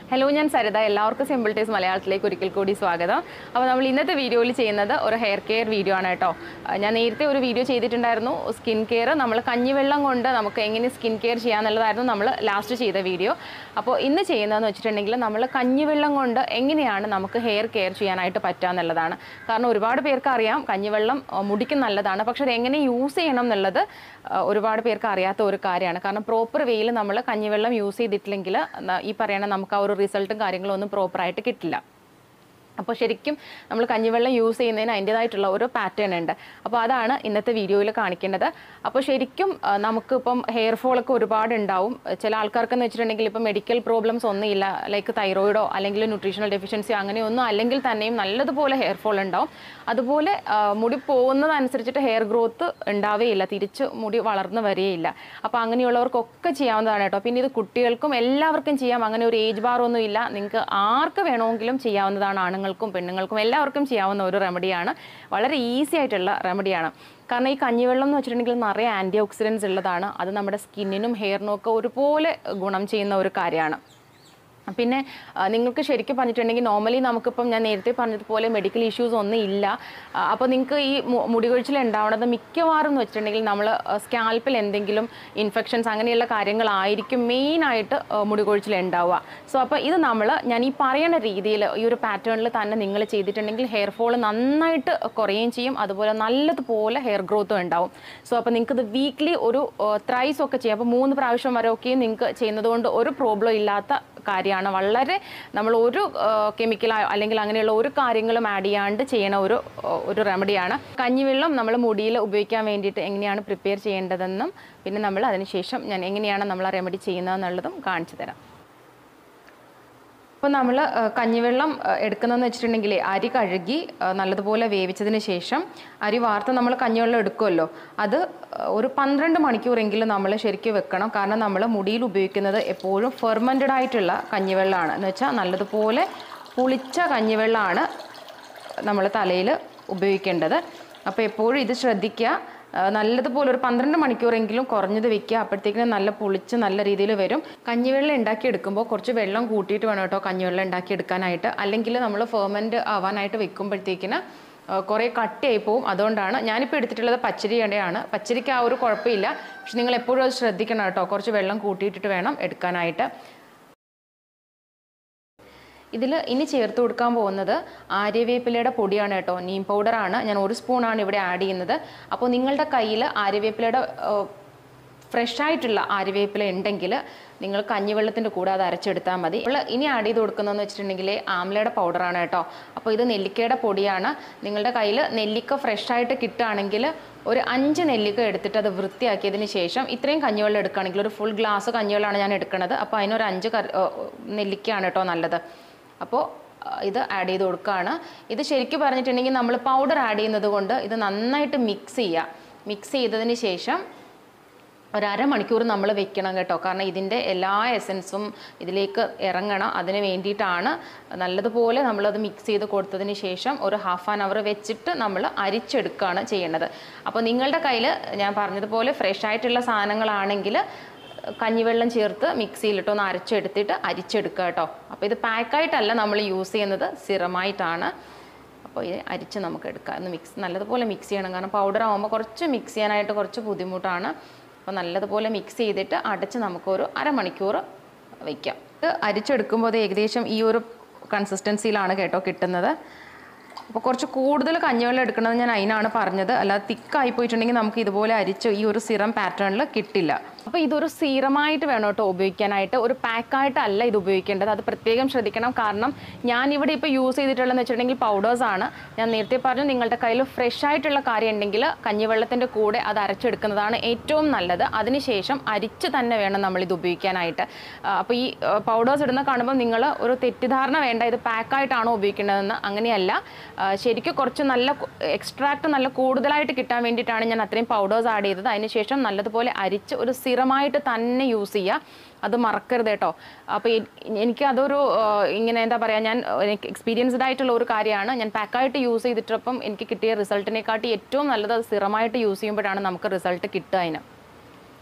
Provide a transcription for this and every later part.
hello ഞാൻ സരിത എല്ലാവർക്കും simple ടേസ് മലയാളത്തിലേക്ക് ഒരിക്കൽ കൂടി സ്വാഗതം അപ്പോൾ നമ്മൾ ഇന്നത്തെ വീഡിയോയിൽ ചെയ്യുന്നത് ഒരു ഹെയർ കെയർ വീഡിയോ ആണ് കേട്ടോ അഹ് ഞാൻ നേരത്തെ ഒരു വീഡിയോ ചെയ്തിട്ടുണ്ടായിരുന്നു സ്കിൻ കെയർ നമ്മൾ കഞ്ഞിവെള്ളം കൊണ്ട് നമുക്ക് എങ്ങനെ സ്കിൻ കെയർ ചെയ്യാന്നുള്ളതായിരുന്നു നമ്മൾ ലാസ്റ്റ് ചെയ്ത വീഡിയോ അപ്പോൾ ഇന്ന് ചെയ്യുന്നതെന്ന് വെച്ചിട്ടുണ്ടെങ്കിൽ നമ്മൾ കഞ്ഞിവെള്ളം കൊണ്ട് എങ്ങനെയാണ് നമുക്ക് ഹെയർ കെയർ ചെയ്യാനായിട്ട് പറ്റുക എന്നുള്ളതാണ് കാരണം ഒരുപാട് പേർക്ക് അറിയാം കഞ്ഞിവെള്ളം അഹ് മുടിക്ക് നല്ലതാണ് പക്ഷെ അത് എങ്ങനെ യൂസ് ചെയ്യണം എന്നുള്ളത് അഹ് ഒരുപാട് പേർക്ക് അറിയാത്ത ഒരു കാര്യമാണ് കാരണം പ്രോപ്പർ വേയിൽ നമ്മൾ കഞ്ഞിവെള്ളം യൂസ് ചെയ്തിട്ടില്ലെങ്കിൽ ന- ഈ പറയണ നമുക്ക് ആ ഒരു റിസൾട്ടും കാര്യങ്ങളും ഒന്നും പ്രോപ്പറായിട്ട് കിട്ടില്ല അപ്പോൾ ശരിക്കും നമ്മൾ കഞ്ഞിവെള്ളം യൂസ് ചെയ്യുന്നതിന് അതിൻ്റേതായിട്ടുള്ള ഒരു പാറ്റേൺ ഉണ്ട് അപ്പോൾ അതാണ് ഇന്നത്തെ വീഡിയോയിൽ കാണിക്കേണ്ടത് അപ്പോൾ ശരിക്കും ആ, നമുക്കിപ്പം ഹെയർ ഫോളൊക്കെ ഒരുപാട് ഉണ്ടാവും ചില ആൾക്കാർക്കെന്ന് വെച്ചിട്ടുണ്ടെങ്കിൽ ഇപ്പം മെഡിക്കൽ പ്രോബ്ലംസ് ഒന്നുമില്ല ലൈക്ക് തൈറോയിഡോ അല്ലെങ്കിൽ ന്യൂട്രീഷണൽ ഡെഫിഷ്യൻസിയോ അങ്ങനെയൊന്നും അല്ലെങ്കിൽ തന്നെയും നല്ലതുപോലെ ഹെയർ ഫോൾ ഉണ്ടാവും അതുപോലെ ആ, മുടി പോകുന്നതനുസരിച്ചിട്ട് ഹെയർ ഗ്രോത്ത് ഉണ്ടാവേയില്ല തിരിച്ച് മുടി വളർന്നു വരികയില്ല അപ്പോൾ അങ്ങനെയുള്ളവർക്കൊക്കെ ചെയ്യാവുന്നതാണ് കേട്ടോ പിന്നെ ഇത് കുട്ടികൾക്കും എല്ലാവർക്കും ചെയ്യാം അങ്ങനെ ഒരു ഏജ് ബാർ ഒന്നും ഇല്ല നിങ്ങൾക്ക് ആർക്ക് വേണമെങ്കിലും ചെയ്യാവുന്നതാണ് ആണുങ്ങൾക്കും പെണ്ണുങ്ങൾക്കും എല്ലാവർക്കും ചെയ്യാവുന്ന ഒരു റെമഡിയാണ് വളരെ ഈസി ആയിട്ടുള്ള റെമഡിയാണ് കാരണം ഈ കഞ്ഞിവെള്ളം എന്ന് വെച്ചിട്ടുണ്ടെങ്കിൽ നിറയെ ആൻറ്റി ഓക്സിഡൻസ് ഉള്ളതാണ് അത് നമ്മുടെ സ്കിന്നിനും ഹെയറിനും ഒക്കെ ഒരുപോലെ ഗുണം ചെയ്യുന്ന ഒരു കാര്യമാണ് പിന്നെ ആ, നിങ്ങൾക്ക് ശരിക്കും പറഞ്ഞിട്ടുണ്ടെങ്കിൽ നോർമലി നമുക്കിപ്പം ഞാൻ നേരത്തെ പറഞ്ഞതുപോലെ മെഡിക്കൽ ഇഷ്യൂസ് ഒന്നും ഇല്ല ആ, അപ്പോൾ നിങ്ങൾക്ക് ഈ മു- മുടികൊഴിച്ചിൽ ഉണ്ടാവുന്നത് മിക്കവാറും എന്ന് വെച്ചിട്ടുണ്ടെങ്കിൽ നമ്മൾ സ്കാൽപ്പിൽ എന്തെങ്കിലും ഇൻഫെക്ഷൻസ് അങ്ങനെയുള്ള കാര്യങ്ങളായിരിക്കും മെയിനായിട്ട് മുടികൊഴിച്ചിൽ ഉണ്ടാവുക സോ അപ്പോൾ ഇത് നമ്മൾ ഞാൻ ഈ പറയുന്ന രീതിയിൽ ഈ ഒരു പാറ്റേണിൽ തന്നെ നിങ്ങൾ ചെയ്തിട്ടുണ്ടെങ്കിൽ ഹെയർ ഫോൾ നന്നായിട്ട് കുറയുകയും ചെയ്യും അതുപോലെ നല്ലതുപോലെ ഹെയർ ഗ്രോത്തും ഉണ്ടാവും സോ അപ്പോൾ നിങ്ങൾക്ക് ഇത് വീക്ക്ലി ഒരു ത്രൈസ് ഒക്കെ ചെയ്യാം അപ്പോൾ മൂന്ന് പ്രാവശ്യം വരെ ഒക്കെ നിങ്ങൾക്ക് ചെയ്യുന്നത് കൊണ്ട് ഒരു പ്രോബ്ലം ഇല്ലാത്ത കാര്യമാണ് വളരെ നമ്മൾ ഒരു കെമിക്കലോ അല്ലെങ്കിൽ അങ്ങനെയുള്ള ഒരു കാര്യങ്ങളും ആഡ് ചെയ്യാണ്ട് ചെയ്യണ ഒരു ആ, ഒരു റെമഡിയാണ് കഞ്ഞിവെള്ളം നമ്മൾ മുടിയിൽ ഉപയോഗിക്കാൻ വേണ്ടിയിട്ട് എങ്ങനെയാണ് പ്രിപ്പയർ ചെയ്യേണ്ടതെന്നും പിന്നെ നമ്മൾ അതിനുശേഷം ഞാൻ എങ്ങനെയാണ് നമ്മൾ ആ റെമഡി ചെയ്യുന്നതെന്നുള്ളതും കാണിച്ചു തരാം അപ്പോൾ നമ്മൾ കഞ്ഞിവെള്ളം ആ, എടുക്കുന്നതെന്ന് വെച്ചിട്ടുണ്ടെങ്കിൽ അരി കഴുകി ആ, നല്ലതുപോലെ വേവിച്ചതിന് ശേഷം അരി വാർത്ത് നമ്മൾ കഞ്ഞിവെള്ളം എടുക്കുമല്ലോ അത് ആ, ഒരു പന്ത്രണ്ട് മണിക്കൂറെങ്കിലും നമ്മൾ ശരിക്കും വെക്കണം കാരണം നമ്മൾ മുടിയിൽ ഉപയോഗിക്കുന്നത് എപ്പോഴും ഫെർമെൻറ്റഡ് ആയിട്ടുള്ള കഞ്ഞിവെള്ളമാണ് എന്ന് വെച്ചാൽ നല്ലതുപോലെ പുളിച്ച കഞ്ഞിവെള്ളമാണ് നമ്മൾ തലയിൽ ഉപയോഗിക്കേണ്ടത് അപ്പോൾ എപ്പോഴും ഇത് ശ്രദ്ധിക്കുക ആ, നല്ലതുപോലെ ഒരു പന്ത്രണ്ട് മണിക്കൂറെങ്കിലും കുറഞ്ഞത് വെക്കുക അപ്പോഴത്തേക്കിനും നല്ല പുളിച്ച് നല്ല രീതിയിൽ വരും കഞ്ഞിവെള്ളം ഉണ്ടാക്കി എടുക്കുമ്പോൾ കുറച്ച് വെള്ളം കൂട്ടിയിട്ട് വേണം കേട്ടോ കഞ്ഞിവെള്ളം ഉണ്ടാക്കി എടുക്കാനായിട്ട് അല്ലെങ്കിൽ നമ്മൾ ഫെർമെൻറ്റ് ആവാനായിട്ട് വെക്കുമ്പോഴത്തേക്കിന് ആ, കുറേ കട്ടിയായി പോവും അതുകൊണ്ടാണ് ഞാനിപ്പോൾ എടുത്തിട്ടുള്ളത് പച്ചരിയുടെയാണ് പച്ചരിക്ക് ആ ഒരു കുഴപ്പമില്ല പക്ഷെ നിങ്ങൾ എപ്പോഴും അത് ശ്രദ്ധിക്കണം കേട്ടോ കുറച്ച് വെള്ളം കൂട്ടിയിട്ടിട്ട് വേണം എടുക്കാനായിട്ട് ഇതിൽ ഇനി ചേർത്ത് കൊടുക്കാൻ പോകുന്നത് ആര്യവേപ്പിലയുടെ പൊടിയാണ് കേട്ടോ നീം പൗഡറാണ് ഞാൻ ഒരു സ്പൂണാണ് ഇവിടെ ആഡ് ചെയ്യുന്നത് അപ്പോൾ നിങ്ങളുടെ കയ്യിൽ ആര്യവേപ്പിലയുടെ ഫ്രഷ് ആയിട്ടുള്ള ആര്യവേപ്പില ഉണ്ടെങ്കിൽ നിങ്ങൾ കഞ്ഞിവെള്ളത്തിൻ്റെ കൂടെ അത് അരച്ചെടുത്താൽ മതി ഇപ്പോൾ ഇനി ആഡ് ചെയ്ത് കൊടുക്കുന്നതെന്ന് വെച്ചിട്ടുണ്ടെങ്കിൽ ആംലയുടെ പൗഡറാണ് കേട്ടോ അപ്പോൾ ഇത് നെല്ലിക്കയുടെ പൊടിയാണ് നിങ്ങളുടെ കയ്യിൽ നെല്ലിക്ക ഫ്രഷ് ആയിട്ട് കിട്ടുകയാണെങ്കിൽ ഒരു അഞ്ച് നെല്ലിക്ക എടുത്തിട്ട് അത് വൃത്തിയാക്കിയതിന് ശേഷം ഇത്രയും കഞ്ഞിവെള്ളം എടുക്കുകയാണെങ്കിൽ ഒരു ഫുൾ ഗ്ലാസ് കഞ്ഞിവെള്ളമാണ് ഞാൻ എടുക്കുന്നത് അപ്പോൾ അതിനൊരു അഞ്ച് കറി നെല്ലിക്കയാണ് കേട്ടോ നല്ലത് അപ്പോൾ ഇത് ആഡ് ചെയ്ത് കൊടുക്കുകയാണ് ഇത് ശരിക്കും പറഞ്ഞിട്ടുണ്ടെങ്കിൽ നമ്മൾ പൗഡർ ആഡ് ചെയ്യുന്നത് കൊണ്ട് ഇത് നന്നായിട്ട് മിക്സ് ചെയ്യുക മിക്സ് ചെയ്തതിന് ശേഷം ഒരു അരമണിക്കൂർ നമ്മൾ വെക്കണം കേട്ടോ കാരണം ഇതിൻ്റെ എല്ലാ എസൻസും ഇതിലേക്ക് ഇറങ്ങണം അതിന് വേണ്ടിയിട്ടാണ് നല്ലതുപോലെ നമ്മളത് മിക്സ് ചെയ്ത് കൊടുത്തതിന് ശേഷം ഒരു ഹാഫ് ആൻ അവർ വെച്ചിട്ട് നമ്മൾ അരിച്ചെടുക്കുകയാണ് ചെയ്യേണ്ടത് അപ്പോൾ നിങ്ങളുടെ കയ്യിൽ ഞാൻ പറഞ്ഞതുപോലെ ഫ്രഷ് ആയിട്ടുള്ള സാധനങ്ങളാണെങ്കിൽ കഞ്ഞിവെള്ളം ചേർത്ത് മിക്സിയിലിട്ട് ഒന്ന് അരച്ചെടുത്തിട്ട് അരിച്ചെടുക്കുക കേട്ടോ അപ്പോൾ ഇത് പാക്കായിട്ടല്ല നമ്മൾ യൂസ് ചെയ്യുന്നത് സിറമായിട്ടാണ് അപ്പോൾ ഇത് അരിച്ച് നമുക്ക് എടുക്കാം ഒന്ന് മിക്സ് നല്ലതുപോലെ മിക്സ് ചെയ്യണം കാരണം പൗഡർ ആകുമ്പോൾ കുറച്ച് മിക്സ് ചെയ്യാനായിട്ട് കുറച്ച് ബുദ്ധിമുട്ടാണ് അപ്പോൾ നല്ലതുപോലെ മിക്സ് ചെയ്തിട്ട് അടച്ച് നമുക്കൊരു അരമണിക്കൂർ വയ്ക്കാം ഇത് അരിച്ചെടുക്കുമ്പോൾ അത് ഏകദേശം ഈ ഒരു കൺസിസ്റ്റൻസിയിലാണ് കേട്ടോ കിട്ടുന്നത് അപ്പോൾ കുറച്ച് കൂടുതൽ കഞ്ഞിവെള്ളം എടുക്കണമെന്ന് ഞാൻ അതിനാണ് പറഞ്ഞത് അല്ലാതെ തിക്കായി പോയിട്ടുണ്ടെങ്കിൽ നമുക്ക് ഇതുപോലെ അരിച്ച് ഈ ഒരു സിറം പാറ്റേണിൽ കിട്ടില്ല അപ്പോൾ ഇതൊരു സീറമായിട്ട് വേണം കേട്ടോ ഉപയോഗിക്കാനായിട്ട് ഒരു പാക്കായിട്ടല്ല ഇത് ഉപയോഗിക്കേണ്ടത് അത് പ്രത്യേകം ശ്രദ്ധിക്കണം കാരണം ഞാൻ ഇവിടെ ഇപ്പോൾ യൂസ് ചെയ്തിട്ടുള്ളതെന്ന് വെച്ചിട്ടുണ്ടെങ്കിൽ പൗഡേഴ്സ് ആണ് ഞാൻ നേരത്തെ പറഞ്ഞു നിങ്ങളുടെ കയ്യിൽ ഫ്രഷ് ആയിട്ടുള്ള കാര്യം ഉണ്ടെങ്കിൽ കഞ്ഞിവെള്ളത്തിൻ്റെ കൂടെ അത് അരച്ചെടുക്കുന്നതാണ് ഏറ്റവും നല്ലത് അതിനുശേഷം അരിച്ച് തന്നെ വേണം നമ്മൾ ഇത് ഉപയോഗിക്കാനായിട്ട് അപ്പോൾ ഈ പൗഡേഴ്സ് ഇടുന്ന കാണുമ്പോൾ നിങ്ങൾ ഒരു തെറ്റിദ്ധാരണ വേണ്ട ഇത് പാക്കായിട്ടാണോ ഉപയോഗിക്കേണ്ടതെന്ന് അങ്ങനെയല്ല ആ, ശരിക്കും കുറച്ച് നല്ല എക്സ്ട്രാക്ട് നല്ല കൂടുതലായിട്ട് കിട്ടാൻ വേണ്ടിയിട്ടാണ് ഞാൻ അത്രയും പൗഡേഴ്സ് ആഡ് ചെയ്തത് അതിനുശേഷം നല്ലതുപോലെ അരിച്ച് ഒരു സ്ഥിരമായിട്ട് തന്നെ യൂസ് ചെയ്യുക അത് മറക്കരുത് കേട്ടോ അപ്പോൾ എനിക്ക് അതൊരു ആ, ഇങ്ങനെ എന്താ പറയുക ഞാൻ എനിക്ക് എക്സ്പീരിയൻസ്ഡ് ആയിട്ടുള്ള ഒരു കാര്യമാണ് ഞാൻ പാക്കായിട്ട് യൂസ് ചെയ്തിട്ടപ്പം എനിക്ക് കിട്ടിയ റിസൾട്ടിനെക്കാട്ടി ഏറ്റവും നല്ലത് അത് സ്ഥിരമായിട്ട് യൂസ് ചെയ്യുമ്പോഴാണ് നമുക്ക് റിസൾട്ട് കിട്ടുക അതിന്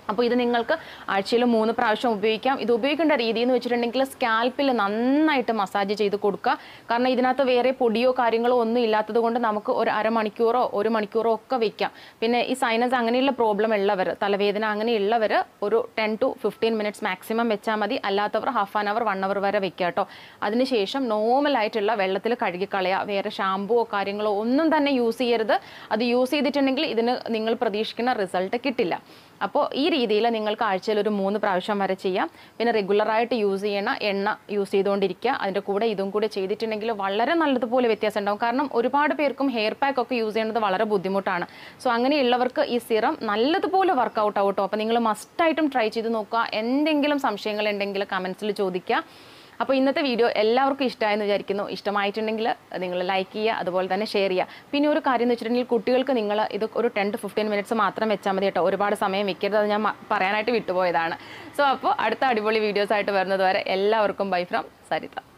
അപ്പോൾ ഇത് നിങ്ങൾക്ക് ആഴ്ചയിൽ മൂന്ന് പ്രാവശ്യം ഉപയോഗിക്കാം ഇത് ഉപയോഗിക്കേണ്ട രീതി എന്ന് വെച്ചിട്ടുണ്ടെങ്കിൽ സ്കാൽപ്പിൽ നന്നായിട്ട് മസാജ് ചെയ്ത് കൊടുക്കുക കാരണം ഇതിനകത്ത് വേറെ പൊടിയോ കാര്യങ്ങളോ ഒന്നും ഇല്ലാത്തത് കൊണ്ട് നമുക്ക് ഒരു അരമണിക്കൂറോ ഒരു മണിക്കൂറോ ഒക്കെ വെക്കാം പിന്നെ ഈ സൈനസ് അങ്ങനെയുള്ള പ്രോബ്ലം ഉള്ളവർ തലവേദന അങ്ങനെയുള്ളവർ ഒരു ten to fifteen minutes maximum വെച്ചാൽ മതി അല്ലാത്തവർ half an hour one hour വരെ വെക്കുക കേട്ടോ അതിനുശേഷം നോർമൽ ആയിട്ടുള്ള വെള്ളത്തിൽ കഴുകിക്കളയുക വേറെ ഷാമ്പുവോ കാര്യങ്ങളോ ഒന്നും തന്നെ യൂസ് ചെയ്യരുത് അത് യൂസ് ചെയ്തിട്ടുണ്ടെങ്കിൽ ഇതിന് നിങ്ങൾ പ്രതീക്ഷിക്കുന്ന റിസൾട്ട് കിട്ടില്ല അപ്പോൾ ഈ രീതിയിൽ നിങ്ങൾക്ക് ആഴ്ചയിൽ ഒരു മൂന്ന് പ്രാവശ്യം വരെ ചെയ്യാം പിന്നെ റെഗുലറായിട്ട് യൂസ് ചെയ്യണ എണ്ണ യൂസ് ചെയ്തുകൊണ്ടിരിക്കുക അതിൻ്റെ കൂടെ ഇതും കൂടെ ചെയ്തിട്ടുണ്ടെങ്കിൽ വളരെ നല്ലതുപോലെ വ്യത്യാസം ഉണ്ടാവും കാരണം ഒരുപാട് പേർക്കും ഹെയർ പാക്ക് ഒക്കെ യൂസ് ചെയ്യുന്നത് വളരെ ബുദ്ധിമുട്ടാണ് സോ അങ്ങനെയുള്ളവർക്ക് ഈ സിറം നല്ലതുപോലെ വർക്കൗട്ട് ആവട്ടോ അപ്പോൾ നിങ്ങൾ മസ്റ്റായിട്ടും ട്രൈ ചെയ്ത് നോക്കുക എന്തെങ്കിലും സംശയങ്ങൾ ഉണ്ടെങ്കിൽ കമൻസിൽ ചോദിക്കുക അപ്പോൾ ഇന്നത്തെ വീഡിയോ എല്ലാവർക്കും ഇഷ്ടമായെന്ന് വിചാരിക്കുന്നു ഇഷ്ടമായിട്ടുണ്ടെങ്കിൽ നിങ്ങൾ ലൈക്ക് ചെയ്യുക അതുപോലെ തന്നെ ഷെയർ ചെയ്യുക പിന്നെ ഒരു കാര്യം എന്ന് വെച്ചിട്ടുണ്ടെങ്കിൽ കുട്ടികൾക്ക് നിങ്ങൾ ഇത് ഒരു ടെൻ ടു ഫിഫ്റ്റീൻ മിനിറ്റ്സ് മാത്രം വെച്ചാൽ മതി കേട്ടോ ഒരുപാട് സമയം വെക്കരുത് അത് ഞാൻ മ- പറയാനായിട്ട് വിട്ടുപോയതാണ് സോ അപ്പോൾ അടുത്ത അടിപൊളി വീഡിയോസ് ആയിട്ട് വരുന്നത് വരെ എല്ലാവർക്കും ബൈ ഫ്രം സരിത